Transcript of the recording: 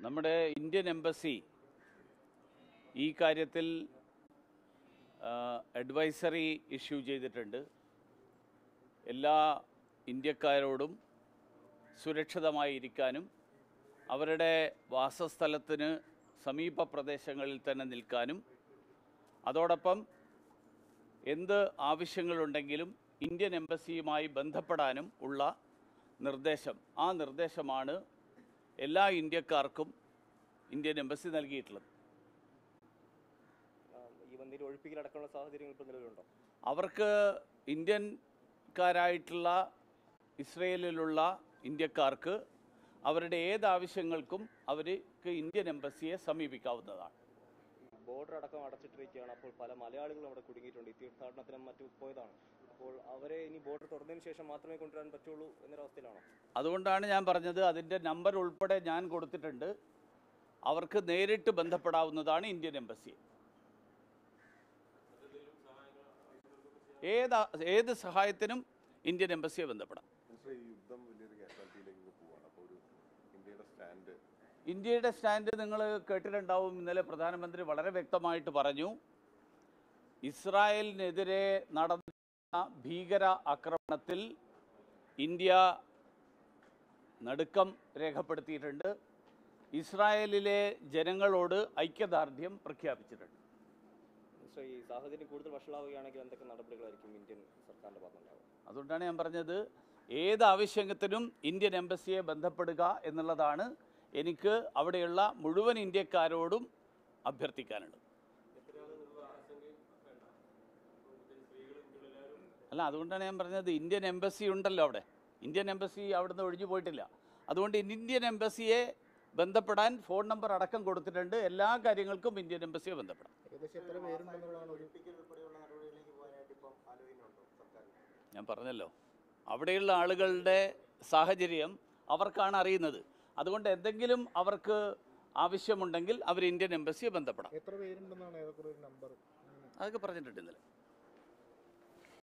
നമ്മുടെ Indian embassy ഈ കാര്യത്തിൽ അഡ്വൈസറി ഇഷ്യൂ ചെയ്തിട്ടുണ്ട് എല്ലാ ഇന്ത്യക്കാരോടും സുരക്ഷിതമായി ഇരിക്കാനും അവരുടെ വാസസ്ഥലത്തിന് സമീപ പ്രദേശങ്ങളിൽ തന്നെ നിൽക്കാനും അതോടൊപ്പം എന്ത് ആവശ്യങ്ങളുണ്ടെങ്കിലും ഇന്ത്യൻ എംബസിയുമായി ബന്ധപ്പെടാനും ഉള്ള നിർദ്ദേശം ആ നിർദ്ദേശമാണ് എല്ലാ ഇന്ത്യക്കാർക്കും ഇന്ത്യൻ എംബസി നൽകിയിട്ടുള്ളത് ആ, ഈ വന്തിയിൽ ഒഴിപ്പിക്കലടക്കമുള്ള സാഹചര്യങ്ങൾ ഇപ്പോൾ നിലവിലുണ്ടോ അവർക്ക് ഇന്ത്യൻകാരായിട്ടുള്ള ഇസ്രയേലിലുള്ള ഇന്ത്യക്കാർക്ക് അവരുടെ ഏത് ആവശ്യങ്ങൾക്കും അവർക്ക് ഇന്ത്യൻ എംബസിയെ സമീപിക്കാവുന്നതാണ് ബോർഡർ അടക്കം അടച്ചിട്ടിരിക്കുകയാണ് അപ്പോൾ പല മലയാളികളും അവിടെ കുടുങ്ങിയിട്ടുണ്ട് ഈ തീർത്ഥാടനത്തിനും മറ്റും പോയതാണ് അപ്പോൾ അവരെ ഇനി ബോർഡർ തുറന്നതിന് ശേഷം മാത്രമേ കൊണ്ടുവരാൻ പറ്റുള്ളൂ എന്നൊരവസ്ഥയിലാണോ അതുകൊണ്ടാണ് ഞാൻ പറഞ്ഞത് അതിൻ്റെ നമ്പർ ഉൾപ്പെടെ ഞാൻ കൊടുത്തിട്ടുണ്ട് അവർക്ക് നേരിട്ട് ബന്ധപ്പെടാവുന്നതാണ് ഇന്ത്യൻ എംബസി ഏത് ഏത് സഹായത്തിനും ഇന്ത്യൻ എംബസിയെ ബന്ധപ്പെടാം മിനിസ്റ്റർ ഈ യുദ്ധം വലിയൊരു കാഷ്വാലിറ്റിയിലേക്ക് പോവാണ് അപ്പോൾ ഒരു ഇന്ത്യയുടെ സ്റ്റാൻഡ് ഇന്ത്യയുടെ സ്റ്റാൻഡ് നിങ്ങൾ കേട്ടിട്ടുണ്ടാവും ഇന്നലെ പ്രധാനമന്ത്രി വളരെ വ്യക്തമായിട്ട് പറഞ്ഞു ഇസ്രായേലിനെതിരെ നടന്ന ഭീകര ആക്രമണത്തിൽ ഇന്ത്യ നടുക്കം രേഖപ്പെടുത്തിയിട്ടുണ്ട് ഇസ്രായേലിലെ ജനങ്ങളോട് ഐക്യദാർഢ്യം പ്രഖ്യാപിച്ചിട്ടുണ്ട് മിസ്റ്റർ ഈ സാഹചര്യം കൂടുതൽ വഷളാവുകയാണെങ്കിൽ എന്തൊക്കെ നടപടികളായിരിക്കും ഇന്ത്യൻ സർക്കാരിന്റെ ഭാഗത്തുണ്ടാവുക അതുകൊണ്ടാണ് ഞാൻ പറഞ്ഞത് ഏത് ആവശ്യത്തിനും ഇന്ത്യൻ എംബസിയെ ബന്ധപ്പെടുക എന്നുള്ളതാണ് എനിക്ക് അവിടെയുള്ള മുഴുവൻ ഇന്ത്യക്കാരോടും അഭ്യർത്ഥിക്കാനുള്ളത് അല്ല അതുകൊണ്ടാണ് ഞാൻ പറഞ്ഞത് ഇന്ത്യൻ എംബസി ഉണ്ടല്ലോ അവിടെ ഇന്ത്യൻ എംബസി അവിടുന്ന് ഒഴിഞ്ഞു പോയിട്ടില്ല അതുകൊണ്ട് ഇന്ത്യൻ എംബസിയെ ബന്ധപ്പെടാൻ ഫോൺ നമ്പർ അടക്കം കൊടുത്തിട്ടുണ്ട് എല്ലാ കാര്യങ്ങൾക്കും ഇന്ത്യൻ എംബസിയെ ബന്ധപ്പെടാം ഏകദേശം എത്ര പേരുണ്ടെന്നുള്ളതാണ് ഒരു ഞാൻ പറഞ്ഞല്ലോ അവിടെയുള്ള ആളുകളുടെ സാഹചര്യം അവർക്കാണ് അറിയുന്നത് അതുകൊണ്ട് എന്തെങ്കിലും അവർക്ക് ആവശ്യമുണ്ടെങ്കിൽ അവർ ഇന്ത്യൻ എംബസിയെ ബന്ധപ്പെടാം എത്ര പേരുണ്ടെന്നാണ് ഏതൊക്കെ ഒരു നമ്പർ അതൊക്കെ പറഞ്ഞിട്ടുണ്ട് ഇന്നലെ